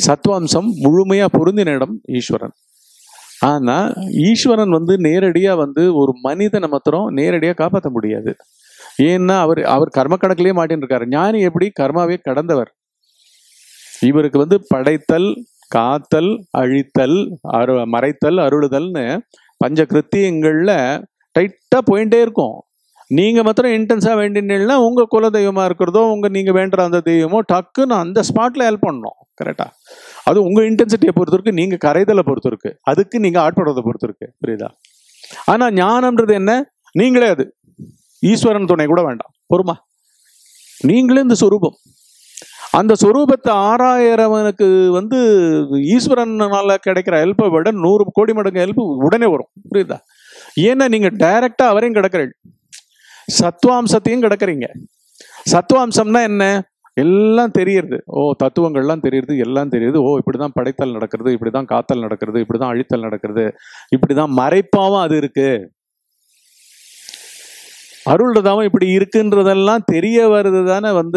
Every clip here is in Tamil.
சத்வாம்சம் முழுமையா பொருந்தின இடம் ஈஸ்வரன் ஆனா ஈஸ்வரன் வந்து நேரடியா வந்து ஒரு மனிதனை மாத்திரம் நேரடியா காப்பாற்ற முடியாது ஏன்னா அவர் அவர் கர்ம கணக்கிலேயே மாட்டின்னு இருக்காரு ஞானி எப்படி கர்மாவே கடந்தவர் இவருக்கு வந்து படைத்தல் காத்தல் அழித்தல் அரு மறைத்தல் அருளுதல்னு பஞ்ச கிருத்தியங்கள்ல டைட்டா போயிட்டே இருக்கும் நீங்க மாத்திரம் இன்டென்ஸா வேண்டினா உங்க குல தெய்வமா இருக்கிறதோ உங்க நீங்க வேண்டுற அந்த தெய்வமோ டக்குன்னு அந்த ஸ்பாட்ல ஹெல்ப் பண்ணணும் கரெக்டா அது உங்க இன்டென்சிட்டியை பொறுத்து இருக்கு நீங்க கரைதலை பொறுத்து இருக்கு அதுக்கு நீங்க ஆட்படுறதை பொறுத்து இருக்கு புரியுதா ஆனா ஞானம்ன்றது என்ன நீங்களே அது ஈஸ்வரன் துணை கூட வேண்டாம் பொறுமா நீங்களே இந்த சொரூபம் அந்த சொரூபத்தை ஆறாயிரவனுக்கு வந்து ஈஸ்வரனால கிடைக்கிற ஹெல்ப்பை விட நூறு கோடி மடங்கு ஹெல்ப் உடனே வரும் புரியுதா ஏன்னா நீங்க டைரக்டா அவரையும் கிடக்குறீங்க சத்வாம்சத்தையும் கிடக்குறீங்க சத்வாம்சம்னா என்ன எல்லாம் தெரியுது ஓ தத்துவங்கள்லாம் தெரியுது எல்லாம் தெரியுது ஓ இப்படிதான் படைத்தல் நடக்கிறது இப்படிதான் காத்தல் நடக்கிறது இப்படிதான் அழித்தல் நடக்கிறது இப்படிதான் மறைப்பாவும் அது இருக்கு அருள்றதாவும் இப்படி இருக்குன்றதெல்லாம் தெரிய வருது தானே வந்து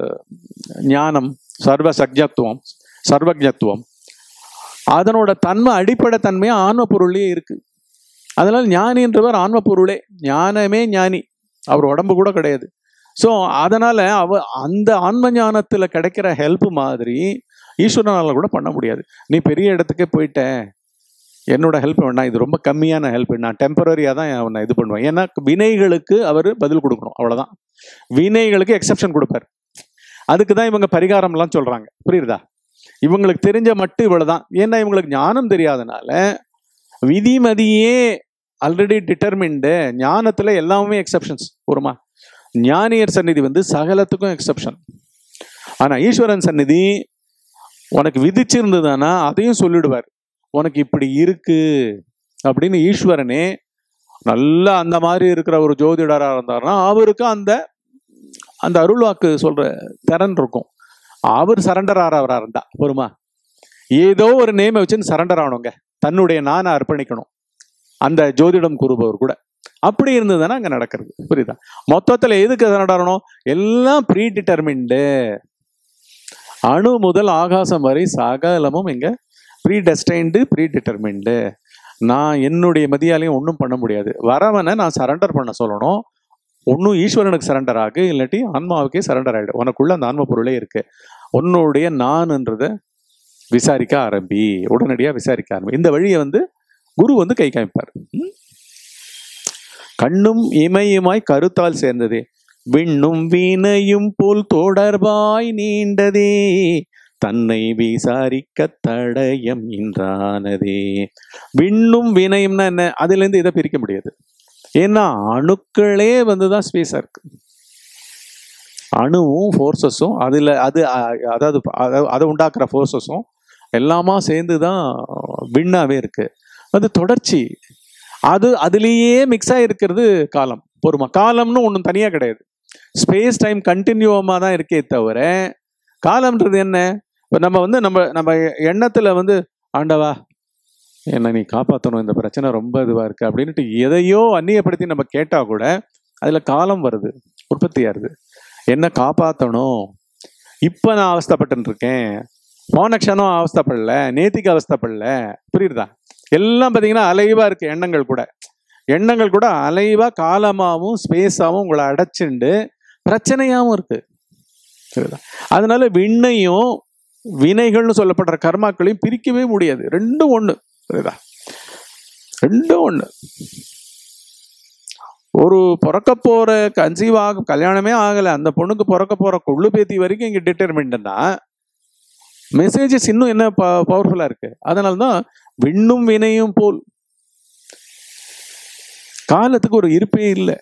ஞானம் சர்வ சக்ஞத்துவம் சர்வஜத்துவம் அதனோட தன்மை அடிப்படை தன்மையா ஆன்ம பொருள்லயே இருக்கு அதனால ஞானின்றவர் ஆன்ம பொருளே ஞானமே ஞானி அவர் உடம்பு கூட கிடையாது ஸோ அதனால அவ அந்த ஆன்ம ஞானத்துல கிடைக்கிற ஹெல்ப் மாதிரி ஈஸ்வரனால கூட பண்ண முடியாது நீ பெரிய இடத்துக்கே போயிட்ட என்னோட ஹெல்ப் வேணாம் இது ரொம்ப கம்மியான ஹெல்ப் நான் டெம்பரரியாக தான் அவனை இது பண்ணுவேன் ஏன்னா வினைகளுக்கு அவர் பதில் கொடுக்கணும் அவ்வளோதான் வினைகளுக்கு எக்ஸெப்ஷன் கொடுப்பார் அதுக்கு தான் இவங்க பரிகாரம்லாம் சொல்றாங்க புரியுதா இவங்களுக்கு தெரிஞ்ச மட்டும் இவ்வளவுதான் ஏன்னா இவங்களுக்கு ஞானம் தெரியாதனால விதிமதியே ஆல்ரெடி டிட்டர்மின்டு ஞானத்துல எல்லாமே எக்ஸெப்ஷன்ஸ் ஒருமா ஞானியர் சந்நிதி வந்து சகலத்துக்கும் எக்ஸெப்ஷன் ஆனா ஈஸ்வரன் சந்நிதி உனக்கு விதிச்சிருந்ததுன்னா அதையும் சொல்லிடுவார் உனக்கு இப்படி இருக்கு அப்படின்னு ஈஸ்வரனே நல்லா அந்த மாதிரி இருக்கிற ஒரு ஜோதிடரா இருந்தாருன்னா அவருக்கு அந்த அந்த அருள்வாக்கு சொல்ற திறன் இருக்கும் அவர் சரண்டர் ஆறவரா இருந்தா பொறுமா ஏதோ ஒரு நேமை வச்சுன்னு சரண்டர் ஆகணுங்க தன்னுடைய நானை அர்ப்பணிக்கணும் அந்த ஜோதிடம் கூறுபவர் கூட அப்படி இருந்ததுன்னா அங்க நடக்கிறது புரியுதா மொத்தத்துல எதுக்கு சரண்டர் ஆகணும் எல்லாம் ப்ரீ டிட்டர்மின்டு அணு முதல் ஆகாசம் வரை சகலமும் இங்க ப்ரீ டெஸ்டைன்டு ப்ரீ டிட்டர்மின்டு நான் என்னுடைய மதியாலையும் ஒன்றும் பண்ண முடியாது வரவனை நான் சரண்டர் பண்ண சொல்லணும் ஒன்றும் ஈஸ்வரனுக்கு சரண்டர் ஆகு இல்லாட்டி ஆன்மாவுக்கே சரண்டர் ஆகிடும் உனக்குள்ள அந்த ஆன்ம பொருளே இருக்கு உன்னுடைய நான்ன்றத விசாரிக்க ஆரம்பி உடனடியாக விசாரிக்க ஆரம்பி இந்த வழியை வந்து குரு வந்து கை காமிப்பார் ம்? கண்ணும் இமையுமாய் கருத்தால் சேர்ந்ததே விண்ணும் வீணையும் போல் தொடர்பாய் நீண்டதே தன்னை விசாரிக்க தடயம் இன்றானதே விண்ணும் வினையும்னா என்ன அதுல இருந்து இதை பிரிக்க முடியாது ஏன்னா அணுக்களே வந்துதான் ஸ்பேஸா இருக்கு அணுவும் ஃபோர்ஸஸும் அதுல அது அ- அதாவது அத- அதை உண்டாக்குற ஃபோர்ஸஸும் எல்லாமா சேர்ந்து தான் விண்ணாவே இருக்கு அது தொடர்ச்சி அது அதுலேயே மிக்ஸ் ஆகிருக்கிறது காலம் பொறுமா காலம்னு ஒன்றும் தனியாக கிடையாது ஸ்பேஸ் டைம் கண்டினியூவமாக தான் இருக்கே தவிர காலம்ன்றது என்ன இப்போ நம்ம வந்து நம்ம நம்ம எண்ணத்தில் வந்து ஆண்டவா என்னை நீ காப்பாற்றணும் இந்த பிரச்சனை ரொம்ப இதுவாக இருக்கு அப்படின்ட்டு எதையோ அந்நியப்படுத்தி நம்ம கேட்டால் கூட அதில் காலம் வருது உற்பத்தியாகுது என்ன காப்பாற்றணும் இப்போ நான் அவஸ்தைப்பட்டு இருக்கேன் போன க்ஷணம் அவஸ்தைப்படல நேத்திக்கு அவஸ்தைப்படல புரியுதா எல்லாம் பார்த்தீங்கன்னா அலைவாக இருக்கு எண்ணங்கள் கூட எண்ணங்கள் கூட அலைவா காலமாகவும் ஸ்பேஸாகவும் உங்களை அடைச்சுண்டு பிரச்சனையாகவும் இருக்கு புரியுதா அதனால விண்ணையும் வினைகள்னு சொல்லப்படுற கர்மாக்களையும் பிரிக்கவே முடியாது ரெண்டும் ஒண்ணு புரியுதா ரெண்டும் ஒண்ணு ஒரு பிறக்க போற கன்சீவ் ஆக கல்யாணமே ஆகல அந்த பொண்ணுக்கு பிறக்க போற கொள்ளு பேத்தி வரைக்கும் இங்க டிட்டர்மெண்ட்னா மெசேஜஸ் இன்னும் என்ன பவர்ஃபுல்லா இருக்கு அதனால தான் விண்ணும் வினையும் போல் காலத்துக்கு ஒரு இருப்பே இல்லை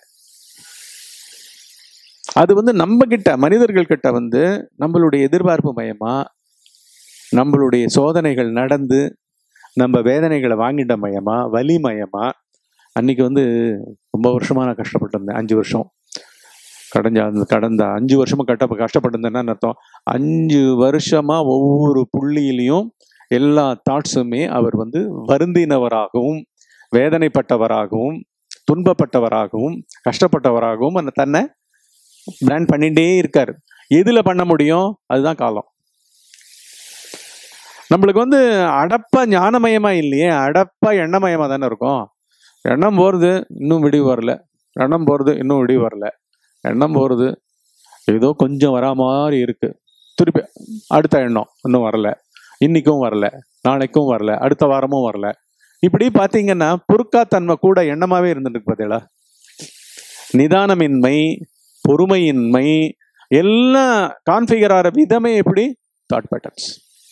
அது வந்து நம்ம கிட்ட மனிதர்கள் கிட்ட வந்து நம்மளுடைய எதிர்பார்ப்பு மயமா நம்மளுடைய சோதனைகள் நடந்து நம்ம வேதனைகளை வாங்கிட்ட மயமா வலி மயமா அன்னைக்கு வந்து ரொம்ப வருஷமா நான் கஷ்டப்பட்டு இருந்தேன் அஞ்சு வருஷம் கடந்த அந்த கடந்த அஞ்சு வருஷமா கட்ட கஷ்டப்பட்டிருந்தேன்னா அர்த்தம் அஞ்சு வருஷமா ஒவ்வொரு புள்ளியிலையும் எல்லா தாட்ஸுமே அவர் வந்து வருந்தினவராகவும் வேதனைப்பட்டவராகவும் துன்பப்பட்டவராகவும் கஷ்டப்பட்டவராகவும் அந்த தன்னை பிராண்ட் பண்ணிட்டே இருக்காரு எதுல பண்ண முடியும் அதுதான் காலம் நம்மளுக்கு வந்து அடப்பா ஞானமயமா இல்லையே அடப்பா எண்ணமயமா தானே இருக்கும் எண்ணம் போறது இன்னும் விடிவு வரல எண்ணம் போறது இன்னும் விடிவு வரல எண்ணம் போறது ஏதோ கொஞ்சம் வரா மாதிரி இருக்கு திருப்பி அடுத்த எண்ணம் இன்னும் வரல இன்னைக்கும் வரல நாளைக்கும் வரல அடுத்த வாரமும் வரல இப்படி பாத்தீங்கன்னா பொறுக்காத்தன்மை கூட எண்ணமாவே இருந்துட்டு பார்த்தீங்களா நிதானமின்மை பொறுமையின்மை எல்லாம் கான்ஃபிகர் ஆகிற விதமே எப்படி தாட் பேட்டர்ன்ஸ்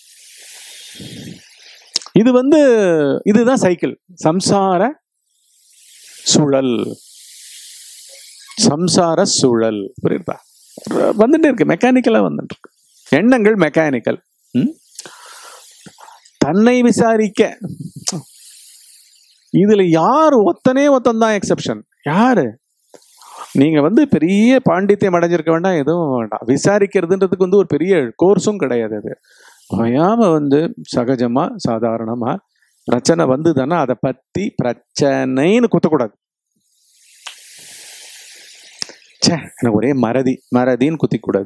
இது வந்து இதுதான் சைக்கிள் சம்சார சுழல் சம்சார சுழல் புரியுதா ர- வந்துட்டே இருக்கு மெக்கானிக்கலா வந்துட்டு இருக்கு எண்ணங்கள் மெக்கானிக்கல் தன்னை விசாரிக்க இதுல யார் ஒத்தனே ஒத்தன் தான் எக்ஸெப்ஷன் யாரு நீங்க வந்து பெரிய பாண்டித்யம் அடைஞ்சிருக்க வேண்டாம் எதுவும் வேண்டாம் விசாரிக்கிறதுன்றதுக்கு வந்து ஒரு பெரிய கோர்ஸும் கிடையாது அது ஓயாம வந்து சகஜமா சாதாரணமா பிரச்சனை வந்ததுன்னா அதை பத்தி பிரச்சனைன்னு குத்தக்கூடாது ச்சே எனக்கு ஒரே மறதி மறதின்னு குத்திக்கூடாது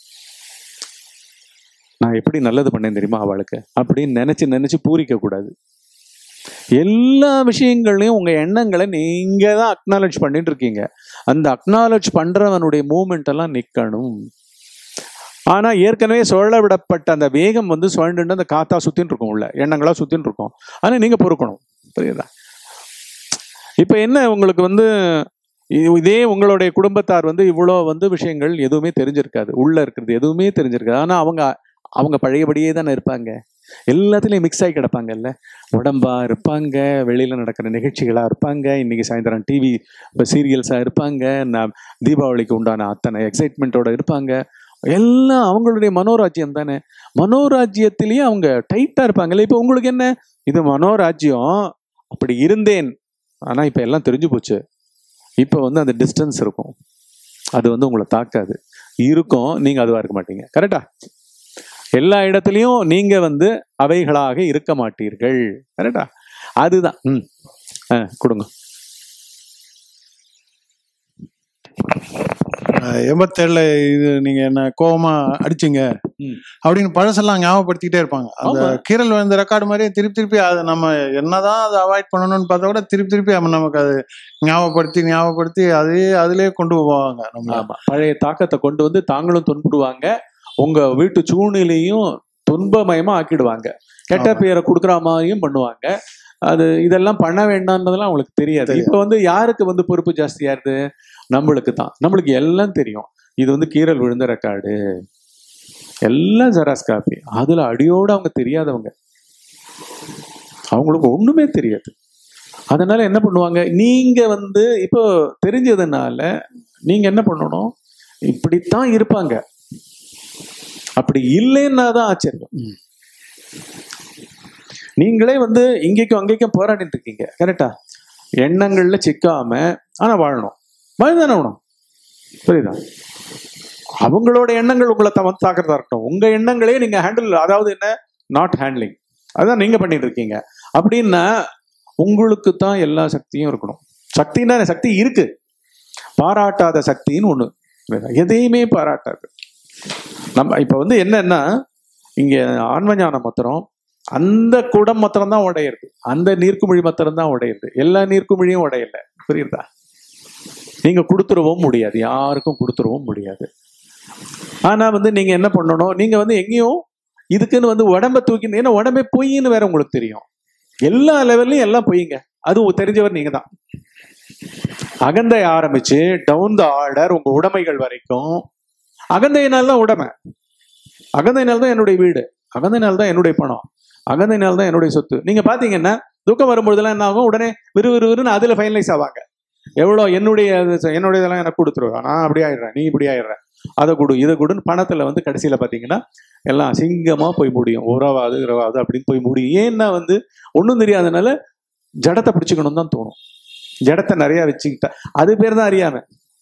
நான் எப்படி நல்லது பண்ணேன் தெரியுமா அவளுக்கு அப்படின்னு நினைச்சு நினைச்சு பூரிக்க கூடாது எல்லா விஷயங்களையும் உங்க எண்ணங்களை நீங்க தான் அக்னாலஜ் பண்ணிட்டு இருக்கீங்க அந்த அக்னாலஜ் பண்றவனுடைய மூமெண்ட் எல்லாம் நிக்கணும் ஆனா ஏற்கனவே சுழல விடப்பட்ட அந்த வேகம் வந்து சுழண்டு அந்த காத்தா சுத்தின்னு இருக்கும் உள்ள எண்ணங்களா சுத்தின்னு இருக்கும் ஆனா நீங்க பொறுக்கணும் புரியுதா இப்ப என்ன உங்களுக்கு வந்து இ- இதே உங்களுடைய குடும்பத்தார் வந்து இவ்வளோ வந்து விஷயங்கள் எதுவுமே தெரிஞ்சிருக்காது உள்ள இருக்கிறது எதுவுமே தெரிஞ்சிருக்காது ஆனா அவங்க அவங்க பழையபடியே தானே இருப்பாங்க எல்லாத்துலயும் மிக்ஸ் ஆகி கிடப்பாங்கல்ல உடம்பா இருப்பாங்க வெளியில நடக்கிற நிகழ்ச்சிகளா இருப்பாங்க இன்னைக்கு சாயந்தரம் டிவி சீரியல்ஸா இருப்பாங்க நான் தீபாவளிக்கு உண்டான அத்தனை எக்ஸைட்மெண்ட்டோட இருப்பாங்க எல்லாம் அவங்களுடைய மனோராஜ்யம் தானே மனோராஜ்யத்திலேயே அவங்க டைட்டா இருப்பாங்கல்ல இப்போ உங்களுக்கு என்ன இது மனோராஜ்யம் அப்படி இருந்தேன் ஆனா இப்ப எல்லாம் தெரிஞ்சு போச்சு இப்போ வந்து அந்த டிஸ்டன்ஸ் இருக்கும் அது வந்து உங்களை தாக்காது இருக்கும் நீங்க அதுவா இருக்க மாட்டீங்க கரெக்டா எல்லா இடத்துலயும் நீங்க வந்து அவைகளாக இருக்க மாட்டீர்கள் கரெக்டா அதுதான் ம் ஆ, கொடுங்க அஹ் எண்பத்தேழுல இது நீங்க என்ன கோவமா அடிச்சீங்க ம். அப்படின்னு பழசெல்லாம் ஞாபகப்படுத்திக்கிட்டே இருப்பாங்க அந்த ஆமா. கீரல் விழுந்த ரெக்கார்டு மாதிரி திருப்பி திருப்பி அதை நம்ம என்னதான் அதை அவாய்ட் பண்ணணும்னு பார்த்தா கூட திருப்பி திருப்பி நம்ம நமக்கு அது ஞாபகப்படுத்தி ஞாபகப்படுத்தி அதே அதுலயே கொண்டு போவாங்க நம்ம ஆமா பழைய தாக்கத்தை கொண்டு வந்து தாங்களும் துன்புடுவாங்க உங்க வீட்டு சூழ்நிலையும் துன்பமயமா ஆக்கிடுவாங்க கெட்ட ஆமா. பேரை கொடுக்குற மாதிரியும் பண்ணுவாங்க அது இதெல்லாம் பண்ண வேண்டாம்ன்றதெல்லாம் அவங்களுக்கு தெரியாது தெரியாது. இப்ப வந்து யாருக்கு வந்து பொறுப்பு ஜாஸ்தியா இருக்கு நம்மளுக்கு தான் நம்மளுக்கு எல்லாம் தெரியும் இது வந்து கீரல் விழுந்த ரெக்கார்டு எல்லாம் ஜெராஸ் காப்பி அதுல அடியோட அவங்க தெரியாதவங்க அவங்களுக்கு ஒண்ணுமே தெரியாது அதனால என்ன பண்ணுவாங்க நீங்க வந்து இப்போ தெரிஞ்சதுனால நீங்க என்ன பண்ணணும் இப்படித்தான் இருப்பாங்க அப்படி இல்லைன்னா தான் ஆச்சரியம் ம். நீங்களே வந்து இங்கேக்கும் அங்கேக்கும் போராடிட்டு இருக்கீங்க கரெக்டா எண்ணங்கள்ல சிக்காம ஆனா வாழணும் வாழ்ந்தானே ஆகணும் புரியுதா அவங்களோட எண்ணங்கள் உங்களை தவ- தாக்குறதா இருக்கட்டும் உங்க எண்ணங்களே நீங்க ஹேண்டில் அதாவது என்ன நாட் ஹேண்ட்லிங் அதான் நீங்க பண்ணிட்டு இருக்கீங்க அப்படின்னா உங்களுக்கு தான் எல்லா சக்தியும் இருக்கணும் சக்தின்னா சக்தி இருக்கு பாராட்டாத சக்தின்னு ஒண்ணு புரியுதா? எதையுமே பாராட்டாது நம்ம இப்ப வந்து என்னன்னா இங்க ஆன்ம ஞானம் மாத்திரம் அந்த குடம் மாத்திரம் தான் உடையிறது அந்த நீர்க்குமிழி மாத்திரம் தான் உடையுது எல்லா நீர்க்குமிழியும் உடையல புரியுதா நீங்க கொடுத்துடவும் முடியாது யாருக்கும் கொடுத்துடவும் முடியாது ஆனா வந்து நீங்க என்ன பண்ணணும் நீங்க வந்து எங்கேயும் இதுக்குன்னு வந்து உடம்ப தூக்கி ஏன்னா உடம்பே பொய்ன்னு வேற உங்களுக்கு தெரியும் எல்லா லெவல்லையும் எல்லாம் பொய்ங்க அது தெரிஞ்சவர் நீங்க தான் அகந்தை ஆரம்பிச்சு டவுன் த ஆர்டர் உங்க உடைமைகள் வரைக்கும் அகந்தையினால் தான் உடைமை அகந்தையினால் தான் என்னுடைய வீடு அகந்தையினால் தான் என்னுடைய பணம் அகந்தையினால் தான் என்னுடைய சொத்து நீங்க பாத்தீங்கன்னா துக்கம் வரும்பொழுதெல்லாம் என்ன ஆகும் உடனே விறு விறு விறுன்னு அதுல ஃபைனலைஸ் ஆவாங்க எவ்வளோ என்னுடைய என்னுடைய இதெல்லாம் எனக்கு கொடுத்துருவா நான் அப்படி ஆயிடுறேன் நீ இப்படி ஆயிடுற அதை கொடு இதை கொடுன்னு பணத்துல வந்து கடைசியில பாத்தீங்கன்னா எல்லாம் அசிங்கமா போய் முடியும் உறவாது உறவாது அப்படின்னு போய் முடியும் ஏன்னா வந்து ஒன்றும் தெரியாதனால ஜடத்தை பிடிச்சுக்கணும் தான் தோணும் ஜடத்தை நிறைய வச்சுக்கிட்டா அது பேர் தான் அறியாம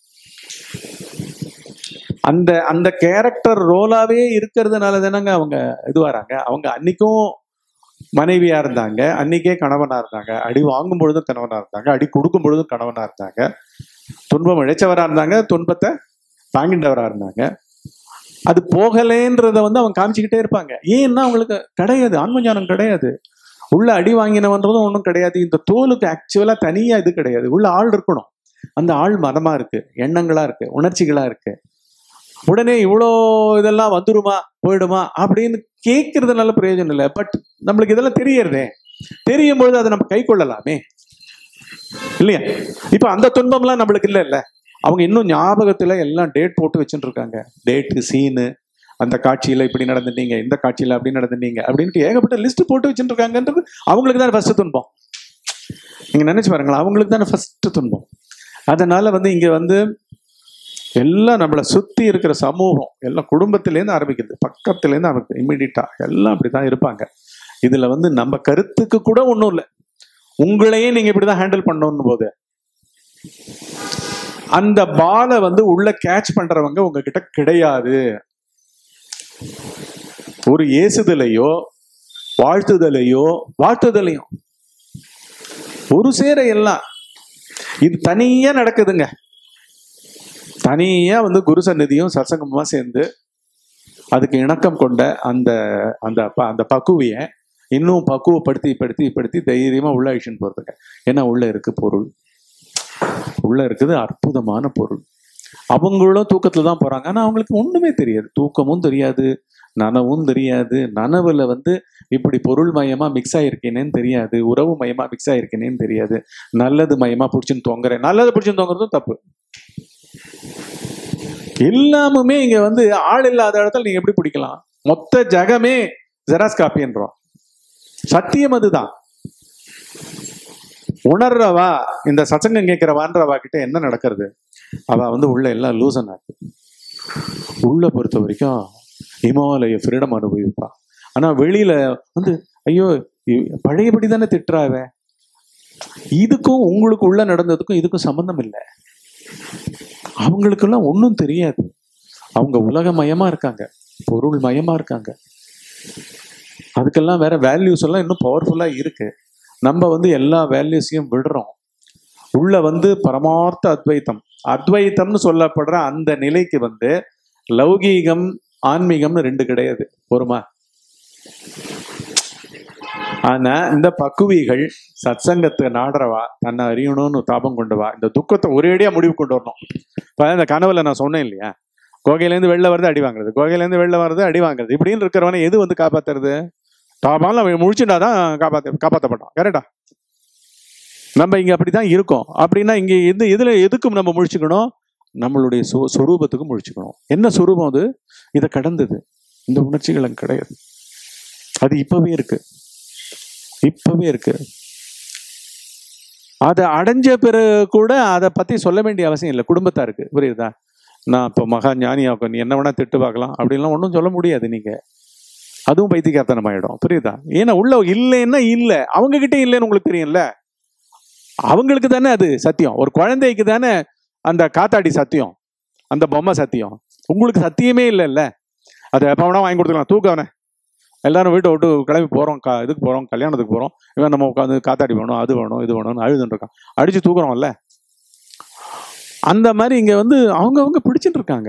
அந்த அந்த கேரக்டர் ரோலாவே இருக்கிறதுனால தானங்க அவங்க இதுவாராங்க அவங்க அன்னைக்கும் மனைவியா இருந்தாங்க அன்னைக்கே கணவனா இருந்தாங்க அடி வாங்கும் பொழுதும் கணவனா இருந்தாங்க அடி கொடுக்கும் பொழுதும் கணவனா இருந்தாங்க துன்பம் இழைச்சவரா இருந்தாங்க துன்பத்தை தாங்கின்றவரா இருந்தாங்க அது போகலேன்றத வந்து அவங்க காமிச்சுக்கிட்டே இருப்பாங்க ஏன்னா அவங்களுக்கு கிடையாது ஆன்ம ஞானம் கிடையாது உள்ள அடி வாங்கினவன்றதும் ஒன்றும் கிடையாது இந்த தோலுக்கு ஆக்சுவலா தனியா இது கிடையாது உள்ள ஆள் இருக்கணும் அந்த ஆள் மதமா இருக்கு எண்ணங்களா இருக்கு உணர்ச்சிகளா இருக்கு உடனே இவ்வளோ இதெல்லாம் வந்துருமா போயிடுமா அப்படின்னு கேட்கறதுனால பிரயோஜனம் இல்லை பட் நம்மளுக்கு இதெல்லாம் தெரியறதே தெரியும் பொழுது அதை நம்ம கை கொள்ளலாமே இல்லையா இப்ப அந்த துன்பம்லாம் நம்மளுக்கு இல்லை இல்ல அவங்க இன்னும் ஞாபகத்துல எல்லாம் டேட் போட்டு வச்சுட்டு இருக்காங்க டேட்டு சீனு அந்த காட்சியில இப்படி நடந்துட்டீங்க இந்த காட்சியில அப்படி நடந்துட்டீங்க அப்படின்ட்டு ஏகப்பட்ட லிஸ்ட் போட்டு வச்சுட்டு இருக்காங்கன்றது அவங்களுக்கு தான் ஃபர்ஸ்ட் துன்பம் நீங்க நினைச்சு பாருங்களேன் அவங்களுக்கு தானே ஃபர்ஸ்ட் துன்பம் அதனால வந்து இங்க வந்து எல்லாம் நம்மளை சுத்தி இருக்கிற சமூகம் எல்லாம் குடும்பத்திலேருந்து ஆரம்பிக்குது பக்கத்துலேருந்து ஆரம்பிக்குது இம்மிடியட்டா எல்லாம் அப்படிதான் இருப்பாங்க இதுல வந்து நம்ம கருத்துக்கு கூட ஒன்றும் இல்லை உங்களையே நீங்க இப்படிதான் ஹேண்டில் பண்ணணும் போது அந்த பாலை வந்து உள்ள கேட்ச் பண்றவங்க உங்ககிட்ட கிடையாது ஒரு ஏசுதலையோ வாழ்த்துதலையோ வாழ்த்துதலையும் ஒரு சேர எல்லாம் இது தனியா நடக்குதுங்க தனியா வந்து குரு சந்நிதியும் சத்சங்கமா சேர்ந்து அதுக்கு இணக்கம் கொண்ட அந்த அந்த ப- அந்த பக்குவிய இன்னும் பக்குவப்படுத்தி படுத்தி படுத்தி தைரியமா உள்ள அழிச்சுன்னு போறதுங்க ஏன்னா உள்ள இருக்கு பொருள் உள்ள இருக்குது அற்புதமான பொருள் அவங்களும் தூக்கத்துல தான் போறாங்க ஆனா அவங்களுக்கு ஒண்ணுமே தெரியாது தூக்கமும் தெரியாது நனவும் தெரியாது நனவுல வந்து இப்படி பொருள் மயமா மிக்ஸ் ஆயிருக்கேனேன்னு தெரியாது உறவு மயமா மிக்ஸ் ஆயிருக்கேனேன்னு தெரியாது நல்லது மயமா பிடிச்சுன்னு தொங்குறேன் நல்லது பிடிச்சுன்னு தொங்குறதும் தப்பு எல்லாமுமே இங்க வந்து ஆள் இல்லாத இடத்துல நீங்க எப்படி பிடிக்கலாம் மொத்த ஜகமே ஜெராஸ் காப்பின்றோம் சத்தியம் அதுதான் உணர்றவா இந்த சச்சங்கம் கேட்கிறவான்றவா கிட்ட என்ன நடக்கிறது அவ வந்து உள்ள எல்லாம் லூசன் ஆக்கு உள்ள பொறுத்த வரைக்கும் இமாலய ஃப்ரீடம் அனுபவிப்பா ஆனா வெளியில வந்து ஐயோ இ- பழையபடி தானே திட்டுறாவ இதுக்கும் உங்களுக்கு உள்ள நடந்ததுக்கும் இதுக்கும் சம்பந்தம் இல்லை அவங்களுக்கெல்லாம் ஒன்றும் தெரியாது அவங்க உலகமயமா இருக்காங்க பொருள் மயமா இருக்காங்க அதுக்கெல்லாம் வேற வேல்யூஸ் எல்லாம் இன்னும் பவர்ஃபுல்லா இருக்கு நம்ம வந்து எல்லா வேல்யூஸையும் விடுறோம் உள்ள வந்து பரமார்த்த அத்வைத்தம் அத்வைத்தம்னு சொல்லப்படுற அந்த நிலைக்கு வந்து லௌகீகம் ஆன்மீகம்னு ரெண்டு கிடையாது பொறுமா ஆனா இந்த பக்குவிகள் சத்சங்கத்தை நாடுறவா தன்னை அறியணும்னு தாபம் கொண்டு வா இந்த துக்கத்தை ஒரேடியா முடிவு கொண்டு வரணும் இப்ப இந்த கனவுல நான் சொன்னேன் இல்லையா கோகையிலேருந்து வெளில வருது அடி வாங்குறது கோகையிலேருந்து வெளில வருது அடி வாங்குறது இப்படின்னு இருக்கிறவனை எது வந்து காப்பாத்துறது தாபால அவன் முழிச்சுட்டா தான் காப்பாத்த காப்பாற்றப்பட்டான் கரெக்டா நம்ம இங்க அப்படிதான் இருக்கோம் அப்படின்னா இங்க எது எதுல எதுக்கும் நம்ம முழிச்சுக்கணும் நம்மளுடைய சொ சொரூபத்துக்கும் முழிச்சுக்கணும் என்ன சொரூபம் அது இதை கடந்தது இந்த உணர்ச்சிகள் அங்க கிடையாது அது இப்பவே இருக்கு இப்பவே இருக்கு அதை அடைஞ்ச பிறகு கூட அதை பத்தி சொல்ல வேண்டிய அவசியம் இல்லை குடும்பத்தாருக்கு புரியுதா நான் இப்போ மகா ஞானியாக்கும் நீ என்ன வேணா திட்டு பார்க்கலாம் அப்படின்லாம் ஒன்றும் சொல்ல முடியாது நீங்க அதுவும் பைத்தியக்காரத்தனம் ஆயிடும் புரியுதா ஏன்னா உள்ள இல்லைன்னா இல்லை அவங்க கிட்ட இல்லைன்னு உங்களுக்கு தெரியும்ல அவங்களுக்கு தானே அது சத்தியம் ஒரு குழந்தைக்கு தானே அந்த காத்தாடி சத்தியம் அந்த பொம்மை சத்தியம் உங்களுக்கு சத்தியமே இல்லைல்ல அதை எப்போ வேணா வாங்கி கொடுத்துக்கலாம் தூக்கவனே எல்லாரும் வீட்டை விட்டு கிளம்பி போகிறோம் கா இதுக்கு போகிறோம் கல்யாணத்துக்கு போகிறோம் இவன் நம்ம உட்காந்து காத்தாடி வேணும் அது வேணும் இது வேணும்னு அழுதுன்னு இருக்கான் அடிச்சு தூக்குறோம்ல அந்த மாதிரி இங்க வந்து அவங்கவங்க பிடிச்சிட்டு இருக்காங்க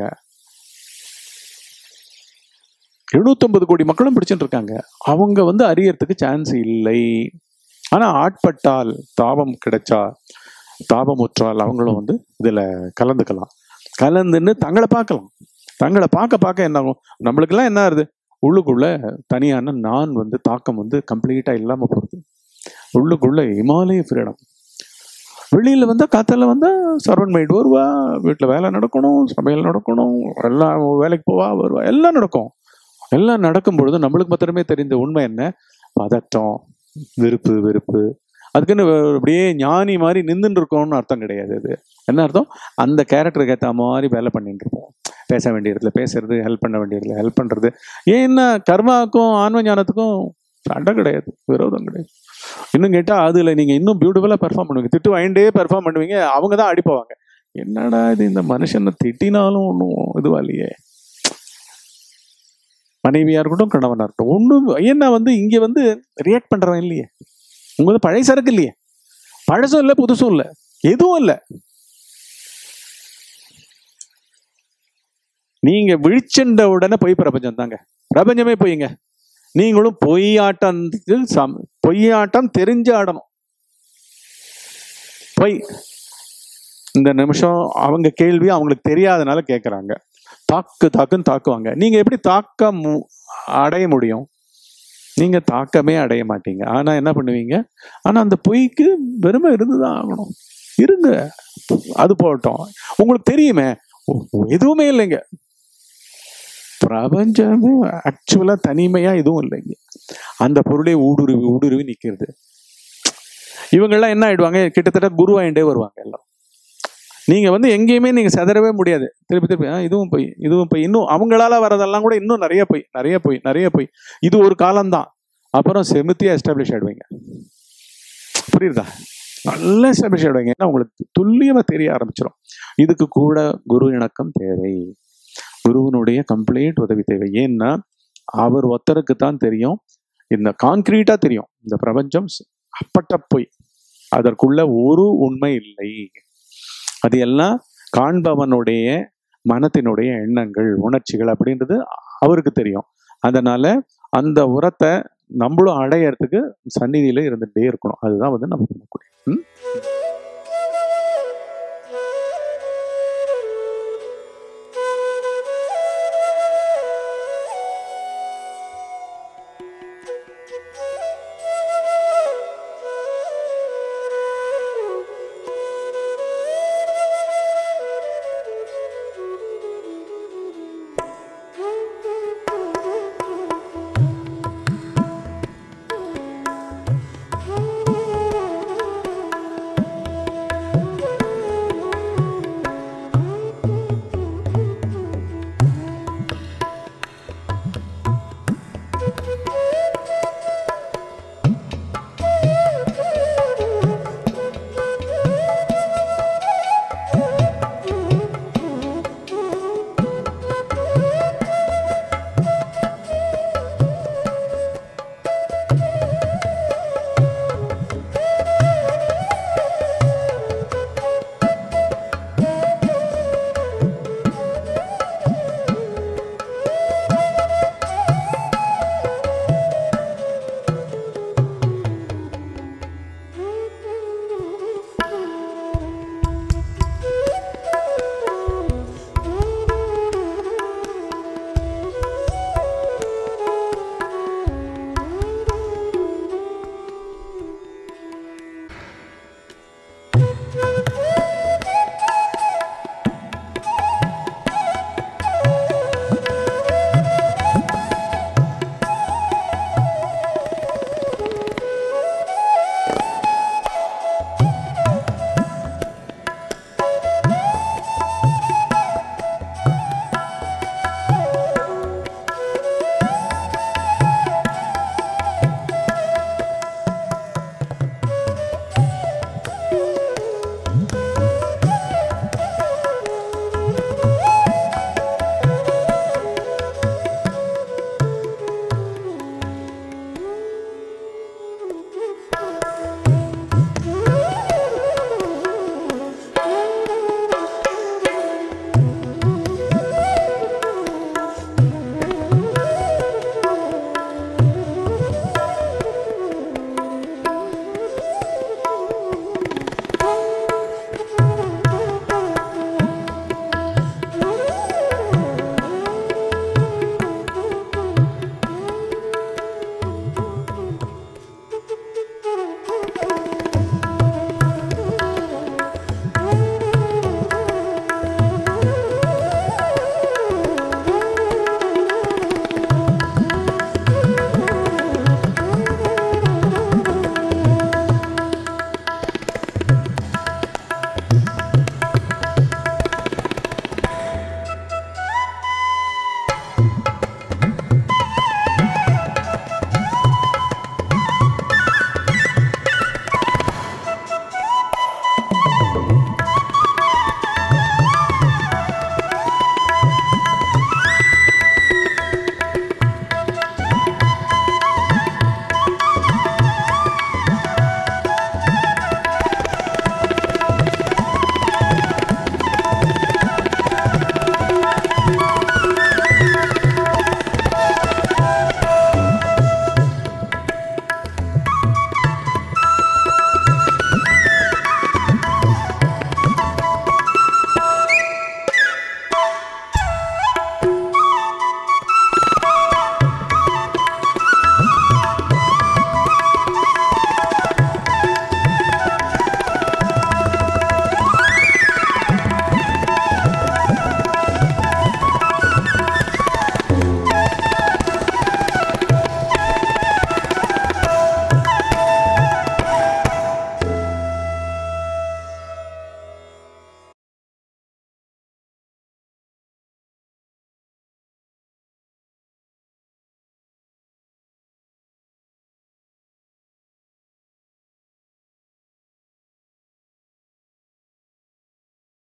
எழுநூத்தொன்பது கோடி மக்களும் பிடிச்சிட்டு இருக்காங்க அவங்க வந்து அறியறதுக்கு சான்ஸ் இல்லை ஆனா ஆட்பட்டால் தாபம் கிடைச்சா தாபமுற்றால் அவங்களும் வந்து இதுல கலந்துக்கலாம் கலந்துன்னு தங்களை பார்க்கலாம் தங்களை பார்க்க பார்க்க என்ன ஆகும் நம்மளுக்கெல்லாம் என்ன ஆகுது உள்ளுக்குள்ள தனியான நான் வந்து தாக்கம் வந்து கம்ப்ளீட்டா இல்லாம போறது உள்ளுக்குள்ள இமாலய ஃப்ரீடம் வெளியில வந்தா காத்தால வந்தா சர்வன் மைட் வருவா வீட்டுல வேலை நடக்கணும் சமையல் நடக்கணும் எல்லாம் வேலைக்கு போவா வருவா எல்லாம் நடக்கும் எல்லாம் நடக்கும் பொழுது நம்மளுக்கு மாத்திரமே தெரிந்த உண்மை என்ன பதட்டம் விருப்பு வெறுப்பு அதுக்குன்னு அப்படியே ஞானி மாதிரி நின்றுட்டு இருக்கோம்னு அர்த்தம் கிடையாது அது என்ன அர்த்தம் அந்த கேரக்டருக்கு ஏற்ற மாதிரி வேலை பண்ணிட்டு இருப்போம் பேச வேண்டிய இடத்துல பேசுறது ஹெல்ப் பண்ண வேண்டிய இடத்துல ஹெல்ப் பண்றது ஏன்னா கர்மாவுக்கும் ஆன்ம ஞானத்துக்கும் சண்டை கிடையாது விரோதம் கிடையாது இன்னும் கேட்டா அதுல நீங்க இன்னும் பியூட்டிஃபுல்லா பெர்ஃபார்ம் பண்ணுவீங்க திட்டு வாங்கிட்டே பெர்ஃபார்ம் பண்ணுவீங்க அவங்க தான் அடிப்பவாங்க என்னடா இது இந்த மனுஷனை திட்டினாலும் ஒன்றும் இதுவா இல்லையே மனைவியா இருக்கட்டும் கணவனா இருக்கட்டும் ஒன்றும் ஏன்னா வந்து இங்க வந்து ரியாக்ட் பண்றவன் இல்லையே உங்க வந்து பழைய சரக்கு இல்லையே பழசும் இல்லை புதுசும் இல்லை எதுவும் இல்லை நீங்க விழிச்சென்ற உடனே பொய் பிரபஞ்சம் தாங்க பிரபஞ்சமே பொய்ங்க நீங்களும் பொய்யாட்டத்தில் சம் பொய்யாட்டம் தெரிஞ்சு ஆடணும் பொய் இந்த நிமிஷம் அவங்க கேள்வி அவங்களுக்கு தெரியாதனால கேட்குறாங்க தாக்கு தாக்குன்னு தாக்குவாங்க நீங்க எப்படி தாக்க மு- அடைய முடியும் நீங்க தாக்கமே அடைய மாட்டீங்க ஆனா என்ன பண்ணுவீங்க ஆனா அந்த பொய்க்கு வெறுமை இருந்துதான் ஆகணும் இருங்க அது போகட்டும் உங்களுக்கு தெரியுமே ஒ- எதுவுமே இல்லைங்க பிரபஞ்சமே ஆக்சுவலா தனிமையா எதுவும் இல்லைங்க அந்த பொருளே ஊடுருவி ஊடுருவி நிக்கிறது இவங்கெல்லாம் என்ன ஆயிடுவாங்க கிட்டத்தட்ட குருவாயிண்டே வருவாங்க எல்லாம் நீங்க வந்து எங்கேயுமே நீங்க செதறவே முடியாது திருப்பி திருப்பி "ஆ, இதுவும் போய் இதுவும் போய் இன்னும் அவங்களால வரதெல்லாம் கூட இன்னும் நிறைய போய் நிறைய போய் நிறைய போய் இது ஒரு காலம்தான் அப்புறம் செமித்தியா எஸ்டாப்ளிஷ் ஆயிடுவீங்க புரியுதா நல்லா எஸ்டாப்ளிஷ் ஆயிடுவீங்க ஏன்னா உங்களுக்கு துல்லியமா தெரிய ஆரம்பிச்சிடும் இதுக்கு கூட குரு இணக்கம் தேவை குருவினுடைய கம்ப்ளீட் உதவி தேவை ஏன்னா அவர் ஒருத்தருக்கு தான் தெரியும் இந்த கான்கிரீட்டா தெரியும் இந்த பிரபஞ்சம் ஸ்- அப்பட்ட பொய் அதற்குள்ள ஒரு உண்மை இல்லை அது எல்லாம் காண்பவனுடைய மனத்தினுடைய எண்ணங்கள் உணர்ச்சிகள் அப்படின்றது அவருக்கு தெரியும் அதனால அந்த உரத்தை நம்மளும் அடையறதுக்கு சந்நிதியில இருந்துட்டே இருக்கணும் அதுதான் வந்து நமக்கு முக்கியம் ம்?